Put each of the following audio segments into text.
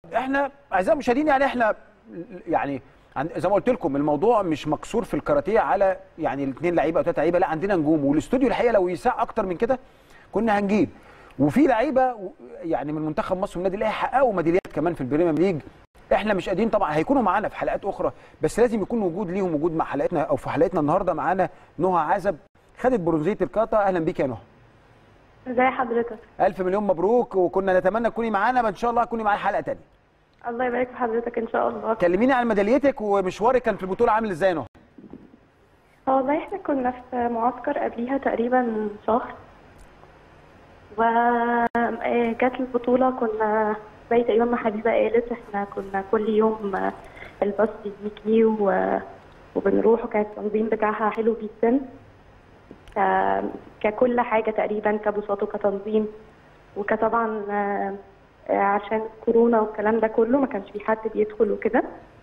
احنا اعزائي المشاهدين يعني احنا يعني عن- زي ما قلت لكم الموضوع مش مقصور في الكاراتيه على يعني الاثنين لعيبه او ثلاثه لعيبه لا عندنا نجوم والاستوديو الحقيقه لو يساع اكتر من كده كنا هنجيب وفي لعيبه و- يعني من منتخب مصر والنادي الاهلي حققوا ميداليات كمان في البريمير ليج احنا مش قادرين طبعا هيكونوا معانا في حلقات اخرى بس لازم يكون وجود ليهم وجود مع حلقتنا او في حلقتنا النهارده معانا نهى عزب خدت برونزيه الكاتا اهلا بيك يا نهى ازي حضرتك الف مليون مبروك وكنا نتمنى تكوني معانا ان شاء الله تكوني معانا حلقه ثانيه الله يبارك في حضرتك ان شاء الله كلميني عن ميداليتك ومشوارك كان في البطوله عامل ازاي يا نهى هو والله احنا كنا في معسكر قبليها تقريبا شهر وجات البطولة كنا زي تقريبا ما حبيبة قالت احنا كنا كل يوم آه، الباص بيجي و- وبنروح وكان التنظيم بتاعها حلو جدا ك- ككل حاجة تقريبا كبساط وكتنظيم وكطبعا آه، آه، عشان كورونا والكلام ده كله ما كانش في حد بيدخل وكده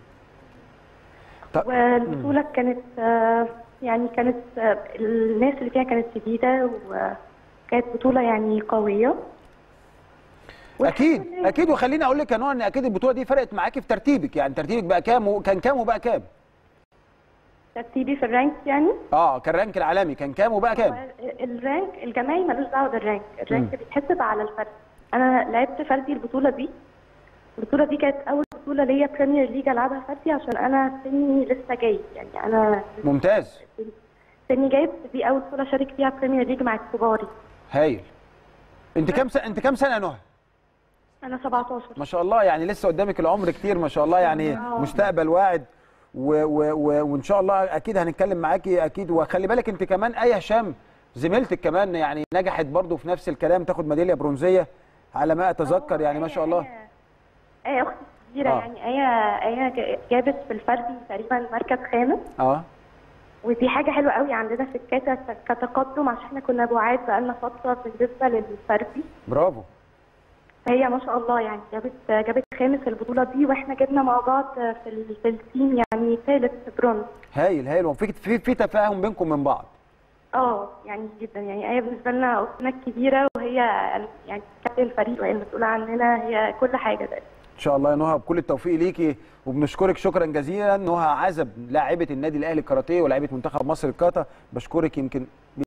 طب والبطولة كانت آه، يعني كانت آه، الناس اللي فيها كانت شديدة وكانت بطولة يعني قوية اكيد والحمد لله. اكيد وخليني اقول لك يا نهى ان اكيد البطوله دي فرقت معاكي في ترتيبك يعني ترتيبك بقى كام وكان كام وبقى كام ترتيبي في الرانك يعني اه كان الرانك العالمي كان كام وبقى كام هو الرانك الجماعي ملوش دعوة بالرانك الرانك بيتحسب على الفرد أنا لعبت فردي البطولة دي البطولة دي كانت أول بطولة ليا بريمير ليج ألعبها فردي عشان أنا سني لسه جاي يعني أنا ممتاز سني جاي بس دي أول بطولة أشارك فيها بريمير ليج مع كباري هايل انت كام سنه انت كام سنه يا نهى أنا 17 ما شاء الله يعني لسه قدامك العمر كتير ما شاء الله يعني آه. مستقبل واعد و و و وان شاء الله اكيد هنتكلم معاكي اكيد وخلي بالك انت كمان اي هشام زميلتك كمان يعني نجحت برضو في نفس الكلام تاخد ميداليه برونزيه على ما اتذكر يعني ما شاء الله آية- آية أختي كبيرة آه. يعني آية آية جا- جابت في الفردي تقريبا مركز خامس اه ودي حاجة حلوة قوي عندنا في الكاتا كتقدم عشان احنا كنا بعاد بقالنا فترة بالنسبة للفردي برافو فهي ما شاء الله يعني جابت جابت خامس البطولة دي واحنا جبنا مع بعض في ال- في التيم يعني ثالث برونز هايل هايل وفي في في تفاهم بينكم من بعض اه يعني جدا يعني آية بالنسبة لنا أختنا الكبيرة وهي يعني كابتن الفريق وهي المسؤولة عننا هي كل حاجة ده ان شاء الله يا نهى بكل التوفيق ليكي وبنشكرك شكرا جزيلا نهى عزب لاعبه النادي الاهلي الكاراتيه ولاعبه منتخب مصر الكاتا بشكرك يمكن